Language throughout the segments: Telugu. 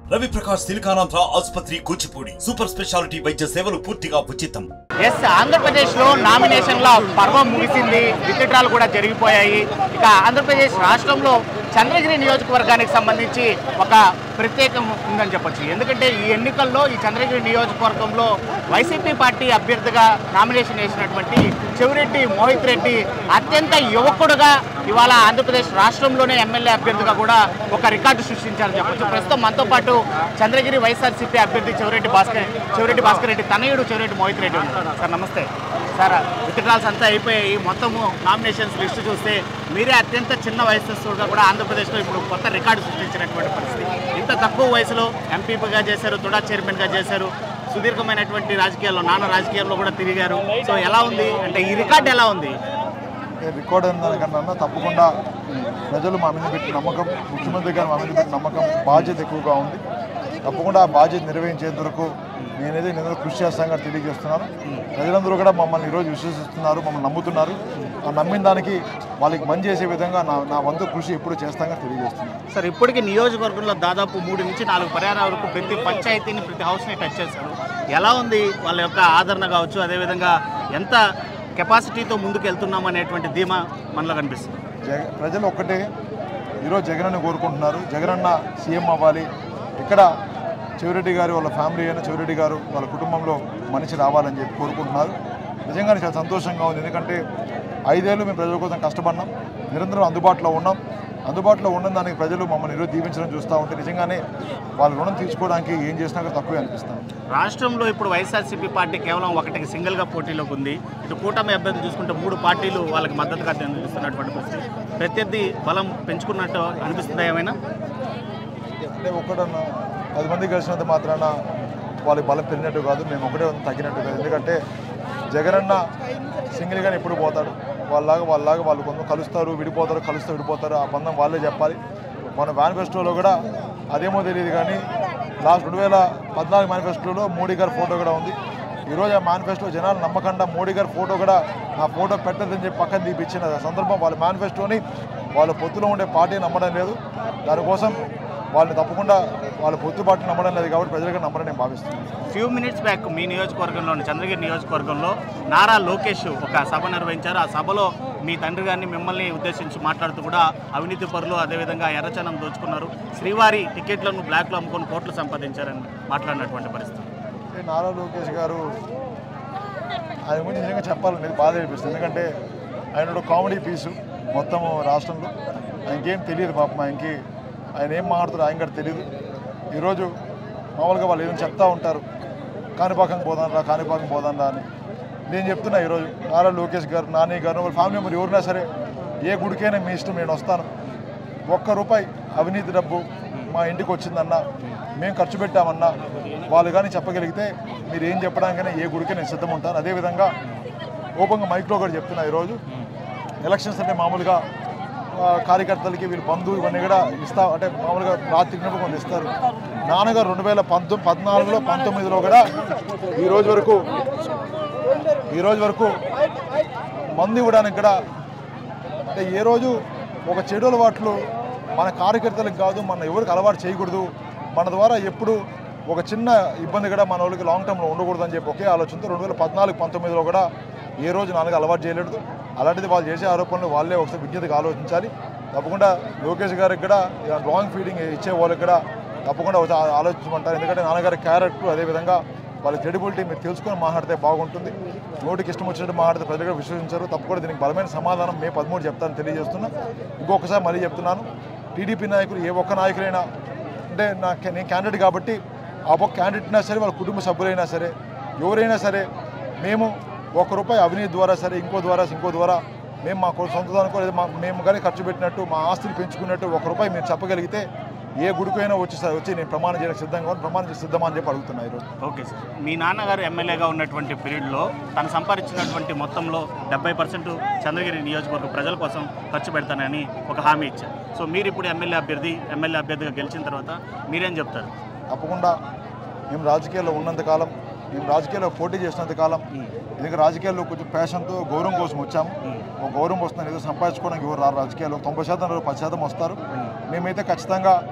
రవి ప్రకాష్ సిలికానాంధ్ర ఆసుపత్రి కూచిపూడి సూపర్ స్పెషాలిటీ వైద్య సేవలు పూర్తిగా ఉచితం ఎస్ ఆంధ్రప్రదేశ్ లో నామినేషన్ల పర్వం ముగిసింది విత్డ్రాలు కూడా జరిగిపోయాయి ఇక ఆంధ్రప్రదేశ్ రాష్ట్రంలో చంద్రగిరి నియోజకవర్గానికి సంబంధించి ఒక ప్రత్యేకం ఉందని చెప్పొచ్చు ఎందుకంటే ఈ ఎన్నికల్లో ఈ చంద్రగిరి నియోజకవర్గంలో వైసీపీ పార్టీ అభ్యర్థిగా నామినేషన్ వేసినటువంటి చెవిరెడ్డి మోహిత్ రెడ్డి అత్యంత యువకుడుగా ఇవాళ ఆంధ్రప్రదేశ్ రాష్ట్రంలోనే ఎమ్మెల్యే అభ్యర్థిగా కూడా ఒక రికార్డు సృష్టించారని చెప్పొచ్చు ప్రస్తుతం మనతో పాటు చంద్రగిరి వైఎస్ఆర్సీపీ అభ్యర్థి చెవిరెడ్డి భాస్కర్ చెవిరెడ్డి భాస్కర్ రెడ్డి తనయుడు చెవిరెడ్డి మోహిత్ రెడ్డి ఉన్నారు సార్ నమస్తే సార్ విత్డ్రాల్స్ అంతా అయిపోయాయి మొత్తము నామినేషన్స్ లిస్ట్ చూస్తే మీరే అత్యంత చిన్న వయసుగా కూడా ఆంధ్రప్రదేశ్లో ఇప్పుడు కొత్త రికార్డు సృష్టించినటువంటి పరిస్థితి ఇంత తక్కువ వయసులో ఎంపీపీగా చేశారు తుడా చైర్మన్గా చేశారు సుదీర్ఘమైనటువంటి రాజకీయాల్లో నాన్న రాజకీయాల్లో కూడా తిరిగారు సో ఎలా ఉంది అంటే ఈ రికార్డు ఎలా ఉంది రికార్డ్ అయిన దానికన్నా తప్పకుండా ప్రజలు మా మీద పెట్టిన నమ్మకం ముఖ్యమంత్రి గారు మా మీద పెట్టిన నమ్మకం బాధ్యత ఎక్కువగా ఉంది తప్పకుండా ఆ బాధ్యత నిర్వహించేంత వరకు నేనేది నేను కృషి చేస్తానని తెలియజేస్తున్నాను ప్రజలందరూ కూడా మమ్మల్ని ఈరోజు విశ్వసిస్తున్నారు మమ్మల్ని నమ్ముతున్నారు ఆ నమ్మిన దానికి వాళ్ళకి మంచి చేసే విధంగా నా నా వంతు కృషి ఎప్పుడు చేస్తానని తెలియజేస్తున్నాను సార్ ఇప్పటికీ నియోజకవర్గంలో దాదాపు మూడు నుంచి నాలుగు పర్యాల వరకు ప్రతి పంచాయతీని ప్రతి హౌస్ని టచ్ చేశారు ఎలా ఉంది వాళ్ళ యొక్క ఆదరణ కావచ్చు అదేవిధంగా ఎంత కెపాసిటీతో ముందుకు వెళ్తున్నాం అనేటువంటి ధీమా మనలో కనిపిస్తుంది జగ ప్రజలు ఒక్కటే ఈరోజు జగనన్న కోరుకుంటున్నారు జగనన్న సీఎం అవ్వాలి ఇక్కడ చెవిరెడ్డి గారు వాళ్ళ ఫ్యామిలీ అయిన చెవిరెడ్డి గారు వాళ్ళ కుటుంబంలో మనిషి రావాలని చెప్పి కోరుకుంటున్నారు నిజంగానే చాలా సంతోషంగా ఉంది ఎందుకంటే ఐదేళ్ళు మేము ప్రజల కోసం కష్టపడినాం నిరంతరం అందుబాటులో ఉన్నాం అందుబాటులో ఉన్న దానికి ప్రజలు మమ్మల్ని ఈరోజు దీవించడం చూస్తూ ఉంటే నిజంగానే వాళ్ళ రుణం తీర్చుకోవడానికి ఏం చేసినా కూడా తక్కువే అనిపిస్తాం రాష్ట్రంలో ఇప్పుడు వైఎస్ఆర్సీపీ పార్టీ కేవలం ఒకటికి సింగిల్గా పోటీలోకి ఉంది ఇటు కూటమి అభ్యర్థి చూసుకుంటే మూడు పార్టీలు వాళ్ళకి మద్దతుగా అందిస్తున్నటువంటి పరిస్థితి ప్రత్యర్థి బలం పెంచుకున్నట్టు అనిపిస్తుందా ఏమైనా అంటే ఒక్కడన్నా పది మంది కలిసినంత మాత్రాన వాళ్ళకి బలం పెరిగినట్టు కాదు మేము ఒకటే తగ్గినట్టు కాదు ఎందుకంటే జగనన్న సింగిల్గానే ఎప్పుడు పోతాడు వాళ్ళలాగా వాళ్ళలాగా వాళ్ళు కొంత కలుస్తారు విడిపోతారు కలుస్తూ విడిపోతారు ఆ బంధం వాళ్ళే చెప్పాలి మన మేనిఫెస్టోలో కూడా అదేమో తెలియదు కానీ లాస్ట్ రెండు వేల పద్నాలుగు మేనిఫెస్టోలో మోడీ గారి ఫోటో కూడా ఉంది ఈరోజు ఆ మేనిఫెస్టో జనాలు నమ్మకుండా మోడీ గారి ఫోటో కూడా ఆ ఫోటో పెట్టదని చెప్పి పక్కన తీపిచ్చిన సందర్భం వాళ్ళ మేనిఫెస్టోని వాళ్ళ పొత్తులో ఉండే పార్టీ నమ్మడం లేదు దానికోసం వాళ్ళని తప్పకుండా వాళ్ళ పొత్తు పార్టీ నమ్మడం లేదు కాబట్టి ప్రజలుగా నమ్మడం నేను భావిస్తున్నాను ఫ్యూ మినిట్స్ బ్యాక్ మీ నియోజకవర్గంలోని చంద్రగిరి నియోజకవర్గంలో నారా లోకేష్ ఒక సభ నిర్వహించారు ఆ సభలో మీ తండ్రి గారిని మిమ్మల్ని ఉద్దేశించి మాట్లాడుతూ కూడా అవినీతి పరులు అదేవిధంగా ఎర్రచనం దోచుకున్నారు శ్రీవారి టికెట్లను బ్లాక్లో అమ్ముకొని కోట్లు సంపాదించారని మాట్లాడినటువంటి పరిస్థితి అంటే నారా లోకేష్ గారు ఆయన గురించి నిజంగా చెప్పాలనేది బాధ అనిపిస్తుంది ఎందుకంటే ఆయన ఒక కామెడీ పీసు మొత్తం రాష్ట్రంలో ఆయనకేం తెలియదు పాపం ఆయనకి ఆయన ఏం మాట్లాడుతారో ఆయన కూడా తెలియదు ఈరోజు మామూలుగా వాళ్ళు ఏదైనా చెప్తా ఉంటారు కాణిపాకం పోదానరా కాణిపాకం పోదానరా అని నేను చెప్తున్నా ఈరోజు నారా లోకేష్ గారు నాని గారు వాళ్ళ ఫ్యామిలీ మెంబర్ ఎవరైనా సరే ఏ గుడికైనా మీ ఇష్టం నేను వస్తాను ఒక్క రూపాయి అవినీతి డబ్బు మా ఇంటికి వచ్చిందన్నా మేము ఖర్చు పెట్టామన్నా వాళ్ళు కానీ చెప్పగలిగితే మీరు ఏం చెప్పడానికైనా ఏ గుడికి నేను సిద్ధం ఉంటాను అదేవిధంగా ఓపెన్గా మైక్లో కూడా చెప్తున్నా ఈరోజు ఎలక్షన్స్ అంటే మామూలుగా ఆ, కార్యకర్తలకి వీళ్ళు బంధువు ఇవన్నీ కూడా ఇస్తా అంటే మామూలుగా రాత్రి తిన్నప్పుడు కొంత ఇస్తారు నాన్నగారు రెండు వేల పంతొమ్మిది పద్నాలుగులో పంతొమ్మిదిలో కూడా ఈ రోజు వరకు ఈ రోజు వరకు మందు ఇవ్వడానికి కూడా అంటే ఏ రోజు ఒక చెడు అలవాట్లు మన కార్యకర్తలకు కాదు మన ఎవరికి అలవాటు చేయకూడదు మన ద్వారా ఎప్పుడు ఒక చిన్న ఇబ్బంది కూడా మన వాళ్ళకి లాంగ్ టర్మ్లో ఉండకూడదు అని చెప్పి ఒకే ఆలోచనతో రెండు వేల పద్నాలుగు పంతొమ్మిదిలో కూడా ఏ రోజు నాలుగు అలవాటు చేయలేదు అలాంటిది వాళ్ళు చేసే ఆరోపణలు వాళ్ళే ఒకసారి విజ్ఞతగా ఆలోచించాలి తప్పకుండా లోకేష్ గారికి కూడా రాంగ్ ఫీడింగ్ ఇచ్చే వాళ్ళకి కూడా తప్పకుండా ఒకసారి ఆ- ఆలోచించమంటారు ఎందుకంటే నాన్నగారి క్యారెక్టర్ అదేవిధంగా వాళ్ళ క్రెడిబిలిటీ మీరు తెలుసుకొని మాట్లాడితే బాగుంటుంది నోటికి ఇష్టం వచ్చినట్టు మాట్లాడితే ప్రజలు కూడా విశ్వసించారు తప్పకుండా దీనికి బలమైన సమాధానం మే పదమూడు చెప్తానని తెలియజేస్తున్నా ఇంకొకసారి మళ్ళీ చెప్తున్నాను టీడీపీ నాయకులు ఏ ఒక్క నాయకులైనా అంటే నా నేను క్యాండిడేట్ కాబట్టి ఆ ఒక్క క్యాండిడేట్ అయినా సరే వాళ్ళ కుటుంబ సభ్యులైనా సరే ఎవరైనా సరే మేము ఒక రూపాయి అవినీతి ద్వారా సరే ఇంకో ద్వారా ఇంకో ద్వారా మేము మా కొ- సొంత దానికో లేదా మా మేము కానీ ఖర్చు పెట్టినట్టు మా ఆస్తులు పెంచుకున్నట్టు ఒక రూపాయి మీరు చెప్పగలిగితే ఏ గుడికైనా వచ్చి స- వచ్చి నేను ప్రమాణం చేయడానికి సిద్ధంగా ఉన్నాను. ప్రమాణం చేసి సిద్ధమా అని చెప్పి అడుగుతున్నా ఈరోజు ఓకే సార్ మీ నాన్నగారు ఎమ్మెల్యేగా ఉన్నటువంటి పీరియడ్లో తను సంపాదించినటువంటి మొత్తంలో డెబ్బై పర్సెంట్ చంద్రగిరి నియోజకవర్గ ప్రజల కోసం ఖర్చు పెడతానని ఒక హామీ ఇచ్చారు సో మీరు ఇప్పుడు ఎమ్మెల్యే అభ్యర్థి ఎమ్మెల్యే అభ్యర్థిగా గెలిచిన తర్వాత మీరేం చెప్తారు తప్పకుండా మేము రాజకీయాల్లో ఉన్నంతకాలం మేము రాజకీయాల్లో పోటీ చేసినంత కాలం ఎందుకంటే రాజకీయాల్లో కొంచెం ప్యాషన్తో గౌరవం కోసం వచ్చాము ఒక గౌరవం వస్తుంది ఏదో సంపాదించుకోవడానికి ఎవరు రారు రాజకీయాల్లో తొంభై శాతం రారు, పది శాతం వస్తారు మేమైతే ఖచ్చితంగా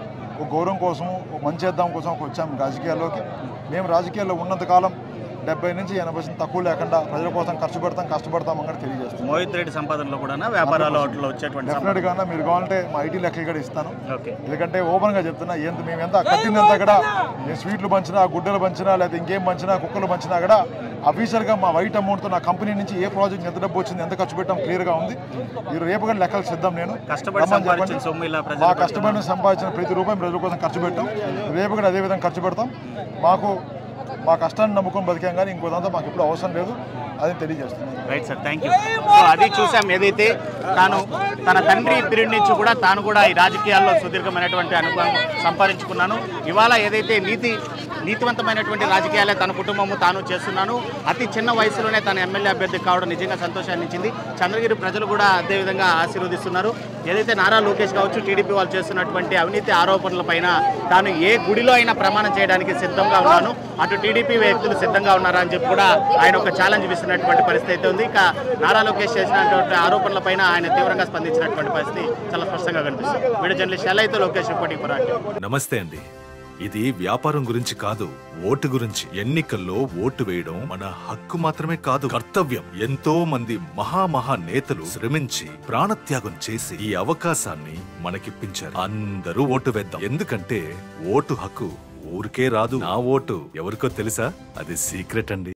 ఒక గౌరవం కోసం ఒక మంచి చేద్దాం కోసం ఒక వచ్చాము రాజకీయాల్లోకి మేము రాజకీయాల్లో ఉన్నంతకాలం డెబ్బై నుంచి ఎనభై శాతం తక్కువ లేకుండా ప్రజల కోసం ఖర్చు పెడతాం కష్టపడతాం అని తెలియజేస్తాం మోహిత్ రెడ్డి సంపాదనలో కూడా వ్యాపారాలు వాటిలో వచ్చేటువంటి సంపాదన డెఫినెట్గా మీరు కావాలంటే మా ఐటీ లెక్కలు కూడా ఇస్తాను ఓకే ఎందుకంటే ఓపెన్గా చెప్తున్నా ఎంత మేము ఎంత కట్టిందంతా కూడా నేను స్వీట్లు పంచినా గుడ్డలు పంచినా లేదా ఇంకేం పంచినా కుక్కలు పంచినా కూడా అఫీషియల్గా మా వైట్ అమౌంట్తో నా కంపెనీ నుంచి ఏ ప్రాజెక్ట్ ఎంత డబ్బు వచ్చింది ఎంత ఖర్చు పెట్టాం క్లియర్గా ఉంది ఈ రేపు కూడా లెక్కలు సిద్ధం నేను కష్టపడి రమ్మని సంపాదించిన చెప్పండి. సొమ్ము ఇలా మా ప్రజలకు కష్టపడిన సంపాదించిన ప్రతి రూపాయి ప్రజల కోసం ఖర్చు పెట్టాం రేపు కూడా అదే విధంగా ఖర్చు పెడతాం మాకు మా కష్టాన్ని నమ్ముకొని బతికాం కానీ ఇంకోదంతా మాకు ఇప్పుడు అవసరం లేదు అది తెలియజేస్తున్నాను right sir thank you so అది చూసాం ఏదైతే తాను తన తండ్రి పీరియడ్ నుంచి కూడా తాను కూడా ఈ రాజకీయాల్లో సుదీర్ఘమైనటువంటి అనుభవం సంపాదించుకున్నాను ఇవాళ ఏదైతే నీతి నీతివంతమైనటువంటి రాజకీయాలే తన కుటుంబము తాను చేస్తున్నాను అతి చిన్న వయసులోనే తన ఎమ్మెల్యే అభ్యర్థి కావడం నిజంగా సంతోషాన్ని ఇచ్చింది చంద్రగిరి ప్రజలు కూడా అదేవిధంగా ఆశీర్వదిస్తున్నారు ఏదైతే నారా లోకేష్ కావచ్చు టీడీపీ వాళ్ళు చేస్తున్నటువంటి అవినీతి ఆరోపణల పైన తాను ఏ గుడిలో అయినా ప్రమాణం చేయడానికి సిద్ధంగా ఉన్నాను అటు టీడీపీ వ్యక్తులు సిద్ధంగా ఉన్నారా అని చెప్పి కూడా ఆయన ఒక ఛాలెంజ్ విస్తున్నటువంటి పరిస్థితి అయితే ఉంది ఇక నారా లోకేష్ చేసినటువంటి ఆరోపణల పైన ఆయన తీవ్రంగా స్పందించినటువంటి పరిస్థితి చాలా స్పష్టంగా కనిపిస్తుంది వీడియో జర్నలిస్ట్ ఎలా అయితే లోకేష్ రిపోర్టింగ్ పోరాటం నమస్తే అండి ఇది వ్యాపారం గురించి కాదు ఓటు గురించి ఎన్నికల్లో ఓటు వేయడం మన హక్కు మాత్రమే కాదు కర్తవ్యం ఎంతో మంది మహామహా నేతలు శ్రమించి ప్రాణత్యాగం చేసి ఈ అవకాశాన్ని మనకిప్పించారు అందరూ ఓటు వేద్దాం ఎందుకంటే ఓటు హక్కు ఊరికే రాదు నా ఓటు ఎవరికో తెలుసా అది సీక్రెట్ అండి